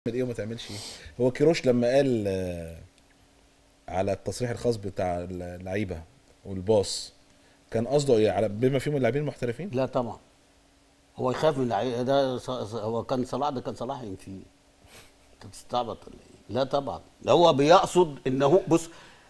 تعمل ايه وما تعملش ايه هو كيروش لما قال آه، على التصريح الخاص بتاع اللعيبه والباص كان قصده ايه على بما فيهم اللاعبين المحترفين لا طبعا هو يخاف من اللعيبه ده ص- ص- هو كان صلاح ده كان صلاح ينفيه انت بتستعبط ولا ايه؟ لا طبعا ده هو بيقصد ان هو بص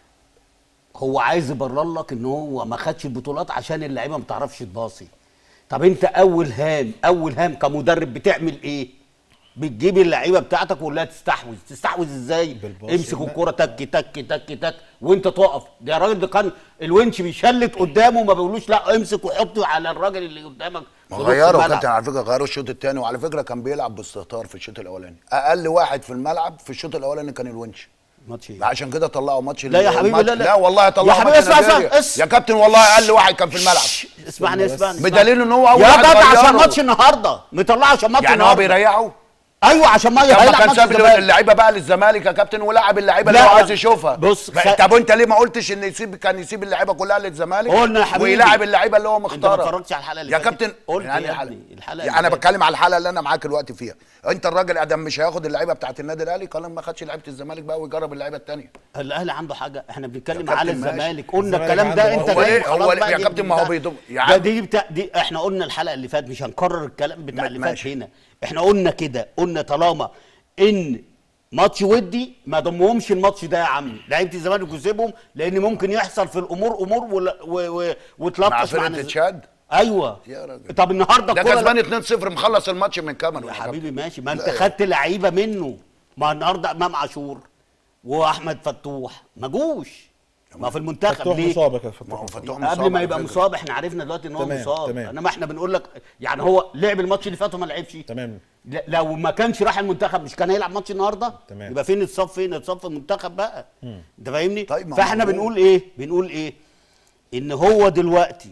هو عايز يبرر لك ان هو ما خدش البطولات عشان اللعيبه ما بتعرفش تباصي طب انت اول هام اول هام كمدرب بتعمل ايه بتجيب اللعيبه بتاعتك وتقول لها تستحوذ تستحوذ ازاي بالباص امسك لا. الكوره تك تك تك تك وانت تقف ده الراجل ده كان الونش بيشلت قدامه ما بيقولوش لا امسك وحطه على الراجل اللي قدامك ما في نص غيروا الملعب. كابتن على فكره غيروا الشوط الثاني وعلى فكره كان بيلعب باستهتار في الشوط الاولاني اقل واحد في الملعب في الشوط الاولاني كان الونش ماتش ايه؟ عشان كده طلعوا ماتش لا يا ال- حبيبي، الماتش- لا، لا. لا والله يا طلعوا حبيبي ماتش اسمع، اسمع، نيجيريا. اس- يا كابتن والله اقل واحد كان في الملعب شش، اسمعني بس. اسمعني بدليل ان هو اول يا واحد جدع عشان غيره. ماتش النهارده مطلعه عشان ماتش يعني هو النهارده بيريحه ايوه عشان ما طب ما هيلعب كان ماتش ساب الزمالك. اللعيبه بقى للزمالك يا كابتن ولعب اللعيبه اللي لا، هو لا. عايز يشوفها بص، بقى- خ- طب انت ليه ما قلتش ان يسيب كان يسيب اللعيبه كلها للزمالك قلنا يا حبيبي. ويلعب اللعيبه اللي هو انت ما مختارها اتفرجتش على الحلقه اللي يا فاتت. كابتن قلت يعني يا الحلقة. ابني الحلقه يعني انا اللي بتكلم على الحلقه اللي انا معاك دلوقتي فيها انت الراجل ادم مش هياخد اللعيبه بتاعت النادي الاهلي قال ما خدش لعيبه الزمالك بقى ويجرب اللعيبه الثانيه فاتت. الاهلي عنده حاجه احنا بنتكلم يا على كابتن ماشي. الزمالك قلنا الزمالك الكلام ده عنده انت هو جاي ليه- خلاص هو بقى يا دي كابتن ما هو بتاع- بيضم- يا ده عم. دي بتاع دي احنا قلنا الحلقه اللي فاتت مش هنكرر الكلام بتاع ما- اللي فات ماشي. هنا احنا قلنا كده قلنا طالما ان ماتش ودي ما ضمهمش الماتش ده يا عم لعيبه الزمالك وسيبهم لان ممكن يحصل في الامور امور ولا- و- و- مع وتلطش فرقه الز- تشاد ايوه يا راجل. طب النهارده ده الكرة- كسبان 2-0 مخلص الماتش من كاميرون يا يا كابتن. حبيبي ماشي ما انت لا. خدت لعيبه منه ما النهارده امام عاشور واحمد فتوح ما جوش ما في المنتخب فتوح ليه مصاب يا كابتن ما هو فتوح فتوح قبل مصاب ما على يبقى فكرة. مصاب احنا عرفنا دلوقتي ان هو تمام، مصاب تمام. انما احنا بنقول لك يعني هو لعب الماتش اللي فات وما لعبش تمام لا- لو ما كانش راح المنتخب مش كان هيلعب ماتش النهارده تمام. يبقى فين اتصاب فين اتصاب في المنتخب بقى انت فاهمني طيب، ما فاحنا هو- بنقول ايه بنقول ايه ان هو دلوقتي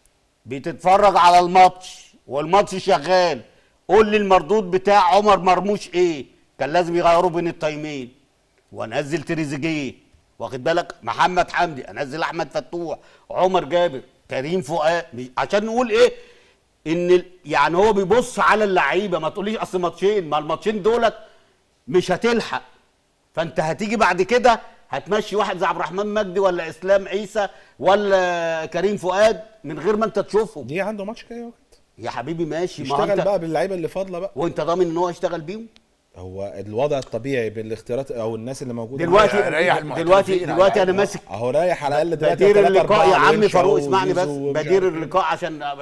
بتتفرج على الماتش والماتش شغال قول لي المردود بتاع عمر مرموش ايه كان لازم يغيروا بين التايمين وانزل تريزيجيه واخد بالك محمد حمدي انزل احمد فتوح عمر جابر كريم فؤاد مش- عشان نقول ايه ان ال- يعني هو بيبص على اللعيبه ما تقوليش اصل ماتشين ما الماتشين دولت مش هتلحق فانت هتيجي بعد كده هتمشي واحد زي عبد الرحمن مجدي ولا اسلام عيسى ولا كريم فؤاد من غير ما انت تشوفهم دي عنده ماتش كده وقت يا حبيبي ماشي ما هو يشتغل انت بقى باللعيبه اللي فاضله بقى وانت ضامن ان هو يشتغل بيهم هو الوضع الطبيعي بالاختيارات او الناس اللي موجوده دلوقتي هيريح دلوقتي المحترفين، دلوقتي انا هيريح. ماسك اهو رايح على الاقل دلوقتي بدير تلاتة اللقاء يا أربعة عم ونشا فاروق اسمعني بس وزيزو ومش بدير عارف إيه. اللقاء عشان آه،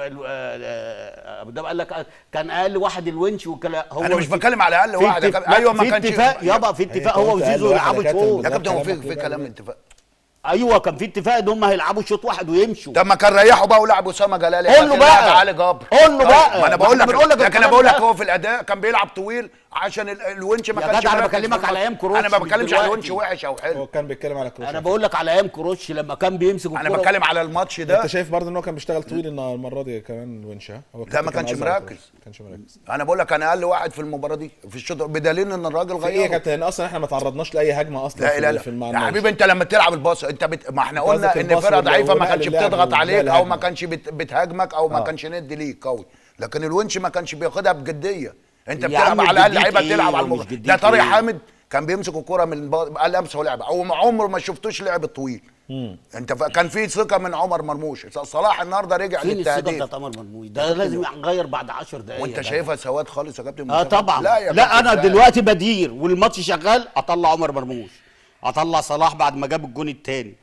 آه، ابو داب قال لك كان اقل واحد الونش وكلا هو انا مش بتكلم على اقل في واحد يا اتفاق- كابتن. ايوه ما في كانش اتفاق يابا في هي اتفاق أنت هو قلت أقل وزيزو واحد يلعبوا يا كابتن شوط يا كابتن هو كلامك في في يبقى كلام إيه؟ اتفاق ايوه كان في اتفاق ان هم هيلعبوا شوط واحد ويمشوا طب ما كان ريحوا بقى ولعب اسامه جلال قول له بقى. علي جابر قول له طيب، بقى. ما انا ما بقول احنا لك بنقول لك لكن انا الكلام بقول لك ده. هو في الاداء كان بيلعب طويل عشان ال- الونش ما يا كانش جدع أنا مركز في بكلمك على الماتش. أيام كروش انا ما مش بتكلمش على دلوقتي. الونش وحش او هو حلو كان بيتكلم على كروش انا بقول لك على ايام كروش لما كان بيمسك انا الكرة بتكلم على الماتش ده انت شايف برضه ان هو كان بيشتغل طويل النا- المره دي كمان ونشا هو لا، ما كان كانش أصغر مركز. كروش. ما كانش مركز انا بقول لك انا اقل واحد في المباراه دي في الشوط بدليل ان الراجل في ايه يا غير كابتن لان اصلا احنا ما تعرضناش لاي هجمه اصلا لا في, لا لا في يا المعنى حبيبي انت لما تلعب الباص انت بت... ما احنا أنت قلنا قصدك ان الباص فرقه وال- ضعيفه ما ونقل كانش اللعب بتضغط ونقل عليك او ما الهجمة. كانش بت... بتهاجمك او ما آه. كانش ند ليك قوي لكن الونش ما كانش بياخدها بجديه انت يا بتلعب عم على الاقل جدية لعيبه إيه بتلعب على ومش المخ جدية ده طارق إيه؟ حامد كان بيمسك الكرة من الب- قال امسك ولعب او ما عمره ما شفتوش لعب طويل انت ف... كان في ثقه من عمر مرموش صلاح النهارده رجع فين الثقه للتهديف بتاعت عمر مرموش ده لازم يغير بعد 10 دقايق وانت يا جدع. شايفها سواد خالص يا كابتن اه مصطفى؟ طبعا لا لا, يا لا كابتن انا لا. دلوقتي بدير والماتش شغال اطلع عمر مرموش اطلع صلاح بعد ما جاب الجون الثاني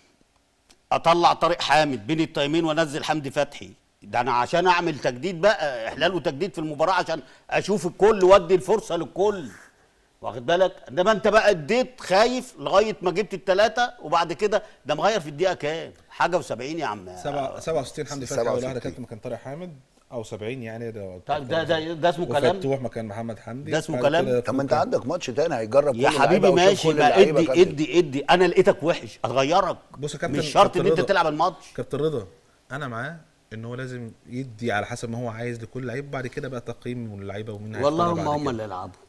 اطلع طارق حامد بين التايمين وانزل حمدي فتحي ده انا عشان اعمل تجديد بقى احلال وتجديد في المباراه عشان اشوف الكل وادي الفرصه للكل واخد بالك انما انت بقى اديت خايف لغايه ما جبت الثلاثه وبعد كده ده مغير في الدقيقه كام حاجه و70 يا عم سبعة- 67 حمدي فتحي اول 67. واحده كابتن مكان طارق حامد او 70 يعني ده طيب ده ده ده اسمه كلام وفتوح مكان محمد حمدي ده اسمه بعد كلام؟ كده طب ما انت كان- عندك ماتش تاني هيجرب يا كل حبيبي اللعيبة ويشوف ماشي كل ما اللعيبة ادي كابتن. ادي ادي انا لقيتك وحش اتغيرك بص يا كابتن مش شرط كابتن ان انت رضا. تلعب الماتش كابتن رضا انا معاه ان هو لازم يدي على حسب ما هو عايز لكل لعيب بعد كده بقى تقييم اللعيبه ومين والله هيختار هم بعد هم كده. اللي يلعبوا